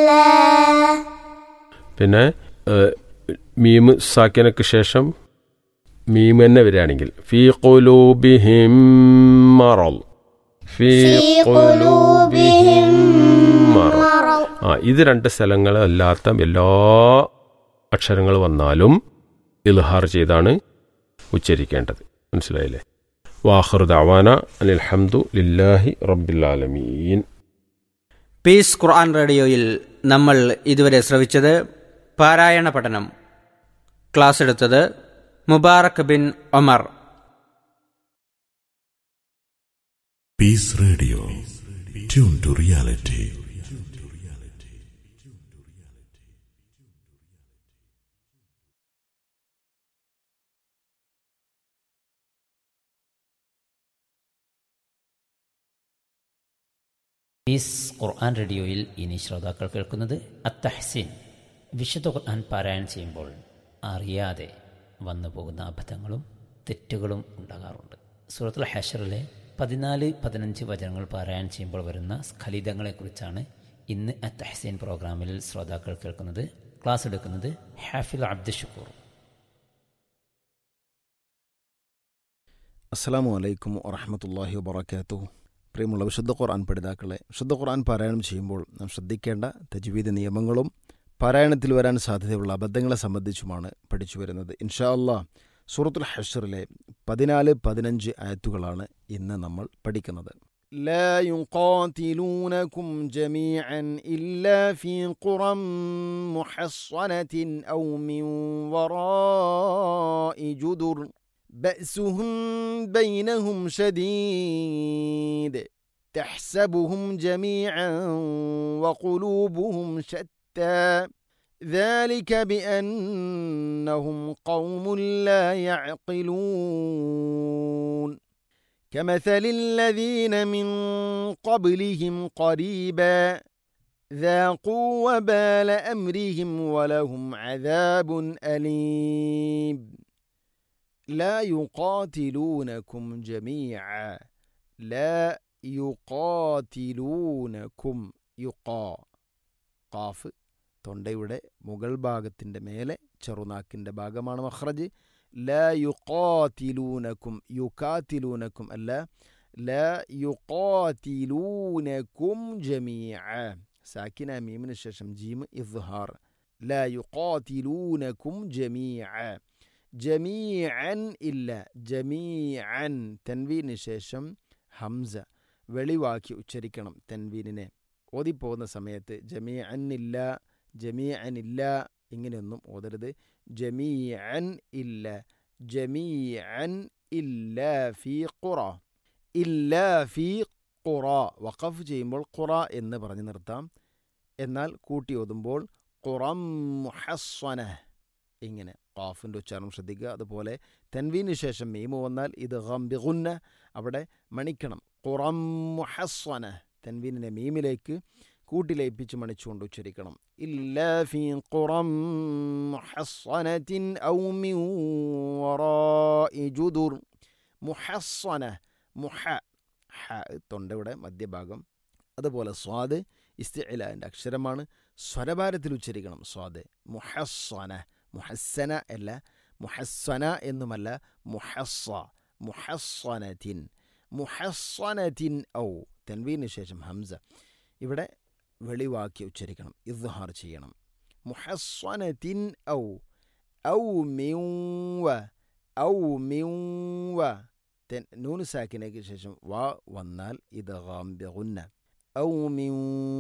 الله പിന്നെ ഏഹ്, മീമ് സാക്കിനക്ക് ശേഷം മീമ് തന്നെ വരികയാണെങ്കിൽ ഫീ ഖുലൂബിഹിം മറൽ ഫീ في قلوبهم മറൽ مرض ആ ഇത് രണ്ട് സ്ഥലങ്ങളല്ലാത്ത എല്ലാ അക്ഷരങ്ങൾ വന്നാലും ഇൽഹാർ ചെയ്താണ് ഉച്ചരിക്കേണ്ടത് മനസ്സിലായില്ലേ വാഹർ ദവാന അനിൽഹംദു ലില്ലാഹി റബ്ബിൽ പീസ് ഖുർആൻ റേഡിയോയിൽ നമ്മൾ ഇതുവരെ ശ്രവിച്ചത് പാരായണ പഠനം ക്ലാസ് എടുത്തത് Mubarak bin Omar Peace Radio. Tune to reality. Peace Quran റേഡിയോയിൽ ഇനി ശ്രോതാക്കൾ കേൾക്കുന്നത് അത്തഹ്സിൻ വിശുദ്ധ ഖുർആൻ പാരായണം ചെയ്യുമ്പോൾ അറിയാതെ വന്നു പോകുന്ന അബദ്ധങ്ങളും തെറ്റുകളും ഉണ്ടാകാറുണ്ട് സൂറത്തുൽ ഹഷറിലെ പതിനാല് പതിനഞ്ച് വചനങ്ങൾ പാരായണം ചെയ്യുമ്പോൾ വരുന്ന സ്ഖലിതങ്ങളെക്കുറിച്ചാണ് ഇന്ന് അത്തഹ്സീൻ പ്രോഗ്രാമിൽ ശ്രോതാക്കൾ കേൾക്കുന്നത് ക്ലാസ് എടുക്കുന്നത് ഹാഫിൽ അബ്ദുഷക്കൂർ അസ്സലാമു അലൈക്കും വറഹമത്തല്ലാഹി വബർക്കാത്തു പ്രിയമുള്ള വിശുദ്ധ ഖുർആൻ പഠിതാക്കളെ വിശുദ്ധ ഖുർആൻ പാരായണം ചെയ്യുമ്പോൾ നാം ശ്രദ്ധിക്കേണ്ട തജ്വീദ് നിയമങ്ങളും പാരായണത്തിൽ വരാൻ സാധ്യതയുള്ള അബദ്ധങ്ങളെ സംബന്ധിച്ചുമാണ് പഠിച്ചു വരുന്നത് ഇൻഷാ അല്ലാ സൂറത്തുൽ ഹഷറിലെ പതിനാല് പതിനഞ്ച് ആയത്തുകളാണ് ഇന്ന് നമ്മൾ പഠിക്കുന്നത് لا يقاتلونكم جميعا إلا في قرى محصنة أو من وراء جدر بأسهم بينهم شديد تحسبهم جميعا وقلوبهم شتى ذلك بأنهم قوم لا يعقلون كمثل الذين من قبلهم قريبا ذاقوا وبال أمرهم ولهم عذاب أليم لا يقاتلونكم جميعا لا യുക്കാതിലൂനക്കും യുക്കാ കാഫ് തൊണ്ടയുടെ മുകൾ ഭാഗത്തിൻ്റെ മേലെ ചെറുനാക്കിൻ്റെ ഭാഗമാണ് മഹ്റജ് ല യുക്കാതിലൂനക്കും യുക്കാതിലൂനക്കും അല്ല ല യുക്കാതിലൂനക്കും ജമീഅ സാക്കിന മീമിന് ശേഷം ജീം ഇസ്ഹാർ ല യുക്കാതിലൂനക്കും ജമീഅ ജമീഅൻ ഇല്ല ജമീഅൻ തൻവീന് ശേഷം ഹംസ വെളിവാക്കി ഉച്ചരിക്കണം തൻവീനിനെ ഓതിപ്പോകുന്ന സമയത്ത് ജമീഅൻ ഇല്ല ജമീഅൻ ഇല്ല ഇങ്ങനെയൊന്നും ഓതരുത് ജമീഅൻ ഇല്ല ജമീഅൻ ഇല്ല ഫീ ഖുറ ഇല്ല ഫീ ഖുറ വഖഫ് ചെയ്യുമ്പോൾ ഖുറ എന്ന് പറഞ്ഞു നിർത്താം എന്നാൽ കൂട്ടി ഓതുമ്പോൾ ഖുറം മുഹസ്വന ഇങ്ങനെ ഖാഫിൻ്റെ ഉച്ചാരണം ശ്രദ്ധിക്കുക അതുപോലെ തൻവീന് ശേഷം മീമ് വന്നാൽ ഇത് ഗംബിഗുന്ന അവിടെ മണിക്കണം ഖുറം മുഹസ്വന തൻവീനിനെ മീമിലേക്ക് കൂട്ടിലയിപ്പിച്ച് മണിച്ചുകൊണ്ട് ഉച്ചരിക്കണം ഇല്ല ഫീ ഖുറം മുഹസ്വനത്തിൻ ഔ മിൻ വറാഇ ജുദുർ മുഹസ്വന മുഹ ഹ തൊണ്ടയുടെ മധ്യഭാഗം അതുപോലെ സ്വാദ് ഇസ്തിഇലാൻ്റെ അക്ഷരമാണ് സ്വരഭാരത്തിൽ ഉച്ചരിക്കണം സ്വാദ് മുഹസ്വന മുഹസ്സന അല്ല മുഹസ്വന എന്നുമല്ല മുഹസ്സ മുഹസ്വനത്തിൻ മുഹസ്വനത്തിൻ ഔ തൻവീന് ശേഷം ഹംസ ഇവിടെ വെളിവാക്കി ഉച്ചരിക്കണം ഇദ്ഹാർ ചെയ്യണം മുഹസ്വനത്തിൻ ഔ ഔ മിൗവ ഔ മിൗവ തെൻ നൂന് സാക്കിനേക്ക് ശേഷം വ വന്നാൽ ഇത് ഗാംബിഗുന്ന ഔ മിൻ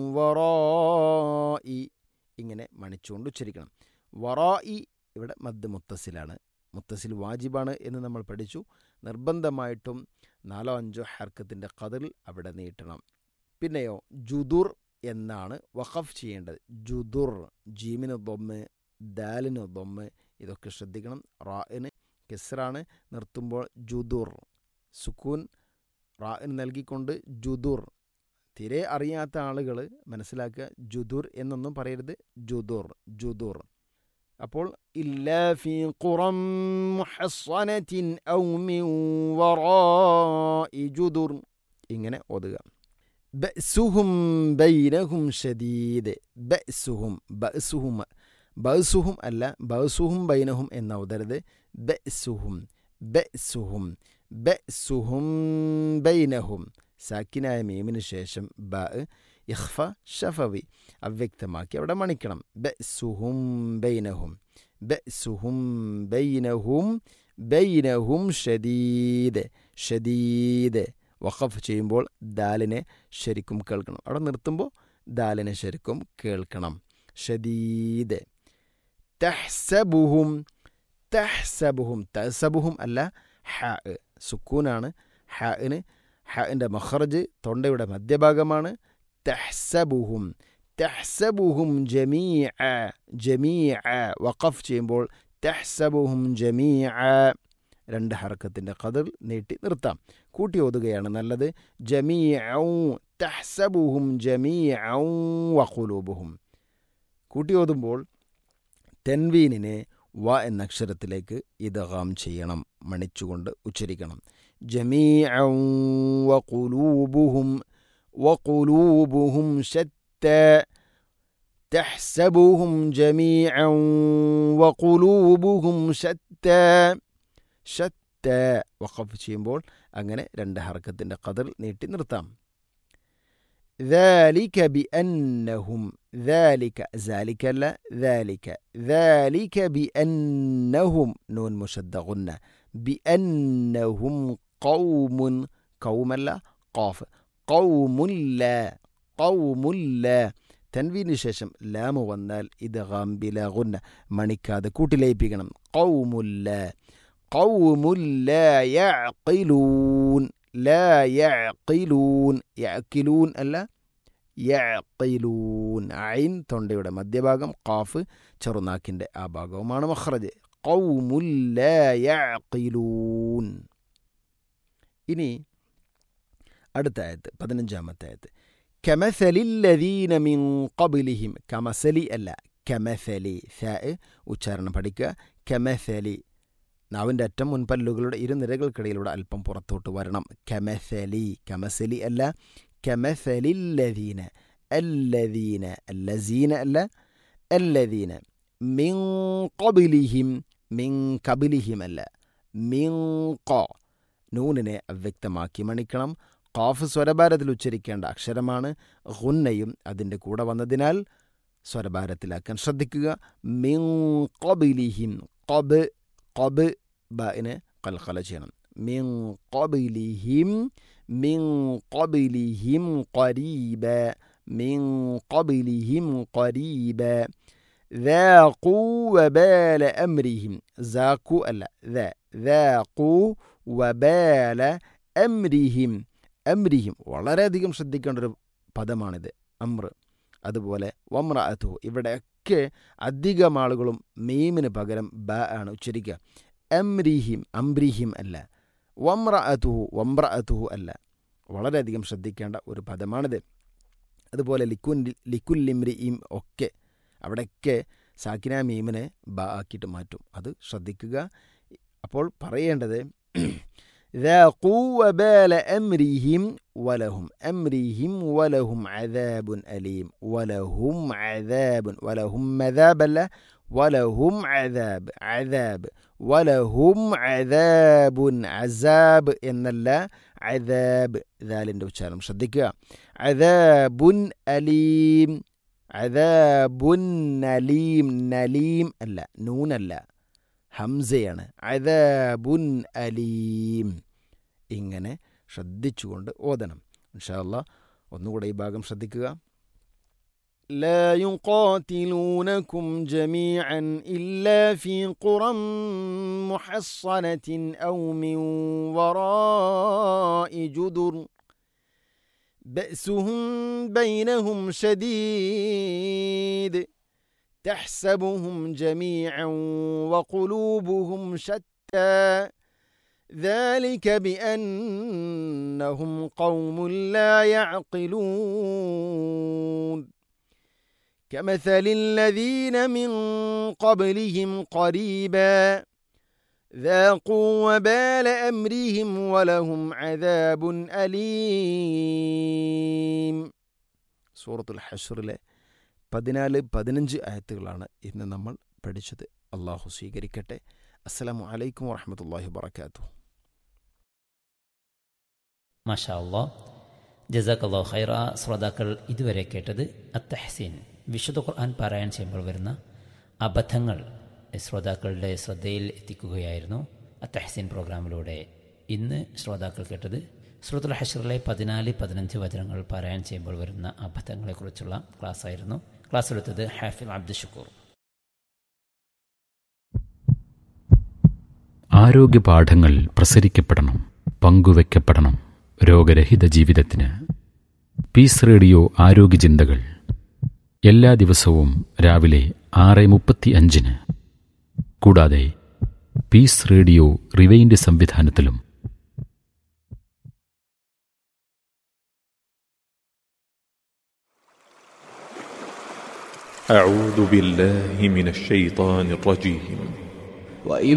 വറായി ഇങ്ങനെ മണിച്ചുകൊണ്ട് ഉച്ചരിക്കണം വറായി ഇവിടെ മദ് മുത്തസിലാണ് മുത്തസിൽ വാജിബാണ് എന്ന് നമ്മൾ പഠിച്ചു നിർബന്ധമായിട്ടും നാലോ അഞ്ചോ ഹർക്കത്തിൻ്റെ കതിൽ അവിടെ നീട്ടണം പിന്നെയോ ജുദുർ എന്നാണ് വഖഫ് ചെയ്യേണ്ടത് ജുദുർ ജീമിന് ദൊമ്മ് ദാലിന് ദൊമ്മ് ഇതൊക്കെ ശ്രദ്ധിക്കണം റാഇന് കെസ്റാണ് നിർത്തുമ്പോൾ ജുദുർ സുക്കൂൻ റാഇന് നൽകിക്കൊണ്ട് ജുദുർ തീരെ അറിയാത്ത ആളുകൾ മനസ്സിലാക്കുക ജുദുർ എന്നൊന്നും പറയരുത് ജുദുർ ജുദുർ അപ്പോൾ ഇല്ലാ ഫീ ഖുറം മുഹസ്സനത്തിൻ ഔ മിൻ വറാഇ ജുദുർ ഇങ്ങനെ ഓതുക ബഅ്സുഹും ബൈനഹും ഷദീദ് ബഅ്സുഹും ബഅ്സുഹും ബഅ്സുഹും അല്ല ബഅ്സുഹും ബൈനഹും എന്നാവതരുത് ബഅ്സുഹും ബഅ്സുഹും ബഅ്സുഹും ബൈനഹും സാക്കിനായ മീമിന് ശേഷം ബ ഇഖ്ഫ ഷഫവി അവ്യക്തമാക്കി അവിടെ മണിക്കണം ബഅ്സുഹും ബൈനഹും ബഅ്സുഹും ബൈനഹും ബൈനഹും ഷദീദ് ഷദീദ് വഖഫ് ചെയ്യുമ്പോൾ ദാലിനെ ശരിക്കും കേൾക്കണം അവിടെ നിർത്തുമ്പോൾ ദാലിനെ ശരിക്കും കേൾക്കണം ഷദീദ് തഹ്സബുഹും തഹ്സബുഹും തഹ്സബുഹും അല്ല ഹ സുക്കൂനാണ് ഹന് ഹൻ്റെ മഖറജ് തൊണ്ടയുടെ മധ്യഭാഗമാണ് തഹ്സബുഹും തഹ്സബുഹും ജമീഅ ജമീഅ വഖഫ് ചെയ്യുമ്പോൾ തഹ്സബുഹും ജമീഅ രണ്ട് ഹർക്കത്തിൻ്റെ കതിർ നീട്ടി നിർത്താം കൂട്ടി ഓതുകയാണ് നല്ലത് ജമീഅ തഹ്സബുഹും ജമീഅ വഖുലൂബുഹും കൂട്ടി ഓതുമ്പോൾ തെൻവീനിനെ വ എന്ന അക്ഷരത്തിലേക്ക് ഇതഗാം ചെയ്യണം മണിച്ചുകൊണ്ട് ഉച്ചരിക്കണം ജമീഅ വഖുലൂബുഹും വഖുലൂബുഹും شتى تحسبهم جميعا وقلوبهم شتى شتى വഖഫ് ചെയ്യുമ്പോൾ അങ്ങനെ രണ്ട് ഹർക്കത്തിൻ്റെ കതിർ നീട്ടി നിർത്താം ذلك بأنهم ذلك ذلك لا ذلك ذلك بأنهم نون مشد غنة بأنهم قوم قوم لا قاف قوم لا قوم لا തൻവീന് ശേഷം ലാമ് വന്നാൽ ഇത് ഗാംബില ഗുന്ന മണിക്കാതെ കൂട്ടിലയിപ്പിക്കണം കൗമുല്ല കൗമുല്ല യഅഖിലൂൻ ലാ യഅഖിലൂൻ യഅഖിലൂൻ അല്ല യഅഖിലൂൻ ഐൻ തൊണ്ടയുടെ മധ്യഭാഗം ഖാഫ് ചെറുനാക്കിൻ്റെ ആ ഭാഗവുമാണ് മഖ്റജ് കൗമുല്ല യഅഖിലൂൻ ഇനി അടുത്ത ആയത്ത് പതിനഞ്ചാമത്തെ ആയത്ത് കമസലില്ലദീന മിൻ ഖബിലിഹിം കമസലി അല്ല കമസലി ഫ ഉച്ചാരണം പഠിക്കുക കമസലി നാവിൻ്റെ അറ്റം മുൻപല്ലുകളുടെ ഇരുനിരകൾക്കിടയിലൂടെ അല്പം പുറത്തോട്ട് വരണം കമസലി കമസലി അല്ല കമസലില്ലദീന അല്ലദീന അല്ലസീന അല്ല അല്ലദീന മിൻ ഖബിലിഹിം മിൻ കബിലിഹിം അല്ല മിൻ ക നൂനിനെ അവ്യക്തമാക്കി മണിക്കണം ഖാഫ് സ്വരഭാരത്തിൽ ഉച്ചരിക്കേണ്ട അക്ഷരമാണ് ഹുന്നയും അതിൻ്റെ കൂടെ വന്നതിനാൽ സ്വരഭാരത്തിലാക്കാൻ ശ്രദ്ധിക്കുക മിൻ ഖബിലിഹിം ഖബ് ഖബ് ബിനെ കൽക്കല ചെയ്യണം മിൻ ഖബിലിഹിം മിൻ ഖബിലിഹിം ഖരീബ മിൻ ഖബിലിഹിം ഖരീബ ذاقوا وبال أمرهم ذاقوا ألا ذا ذاقوا وبال أمرهم അമ്രിഹിം വളരെയധികം ശ്രദ്ധിക്കേണ്ട ഒരു പദമാണിത് അമ്ര അതുപോലെ വമ്ര അതു ഇവിടെയൊക്കെ അധികം ആളുകളും മീമിന് പകരം ബ ആണ് ഉച്ചരിക്കുക അമ്രിഹിം അംബ്രിഹിം അല്ല വമ്ര അതുഹു വമ്ര അതുഹു അല്ല വളരെയധികം ശ്രദ്ധിക്കേണ്ട ഒരു പദമാണിത് അതുപോലെ ലിക്കുൻ ലിക്കുല്ലിമ്രിയും ഒക്കെ അവിടെയൊക്കെ സാക്കിന മീമിനെ ബ ആക്കിയിട്ട് മാറ്റും അത് ശ്രദ്ധിക്കുക അപ്പോൾ പറയേണ്ടത് ذاقوا وبال أمرهم ولهم أمرهم ولهم عذاب أليم ولهم عذاب ولهم مذاب لا ولهم عذاب عذاب ولهم عذاب عذاب إن الله عذاب ذال وشارم شدك عذاب أليم عذاب أليم نليم ألا نون ألا ഹംസയാണ് അദാബുൻ അലീം ഇങ്ങനെ ശ്രദ്ധിച്ചുകൊണ്ട് ഓതണം ഇൻഷാല്ല ഒന്നുകൂടെ ഈ ഭാഗം ശ്രദ്ധിക്കുക لا يقاتلونكم جميعا إلا في قرى محصنة أو من وراء جدر بأسهم بينهم شديد تحسبهم جميعا وقلوبهم شتى ذلك بأنهم قوم لا يعقلون كمثل الذين من قبلهم قريبا ذاقوا وبال أمرهم ولهم عذاب أليم സൂറത്തുൽ ഹഷറിലെ പതിനാല് പതിനഞ്ച് ആയത്തുകളാണ് ഇന്ന് നമ്മൾ പഠിച്ചത് അള്ളാഹു സ്വീകരിക്കട്ടെ അസ്സലാമു അലൈക്കും വറഹമത്തല്ലാഹി വബർക്കാത്തു മാഷാ അള്ളാ ജസാഖല്ലോ ഹൈറ ശ്രോതാക്കൾ ഇതുവരെ കേട്ടത് അത്തഹസീൻ വിശുദ്ധ ഖുർആൻ പാരായണം ചെയ്യുമ്പോൾ വരുന്ന അബദ്ധങ്ങൾ ശ്രോതാക്കളുടെ ശ്രദ്ധയിൽ എത്തിക്കുകയായിരുന്നു അത്തഹസീൻ പ്രോഗ്രാമിലൂടെ ഇന്ന് ശ്രോതാക്കൾ കേട്ടത് സുഹൃത്തുൽ ഹഷറിലെ പതിനാല് പതിനഞ്ച് വചനങ്ങൾ പാരായണം ചെയ്യുമ്പോൾ വരുന്ന അബദ്ധങ്ങളെക്കുറിച്ചുള്ള ക്ലാസ് ആയിരുന്നു ക്ലാസ് എടുത്തത് ഹാഫിൽ അബ്ദുൽ ഷുക്കൂർ ആരോഗ്യ പാഠങ്ങൾ പ്രസരിക്കപ്പെടണം പങ്കുവെക്കപ്പെടണം രോഗരഹിത ജീവിതത്തിന് പീസ് റേഡിയോ ആരോഗ്യ ചിന്തകൾ എല്ലാ ദിവസവും രാവിലെ ആറ് മുപ്പത്തി അഞ്ചിന് കൂടാതെ പീസ് റേഡിയോ റിവൈൻഡ് സംവിധാനത്തിലും أعوذ بالله من الشيطان الرجيم وإذ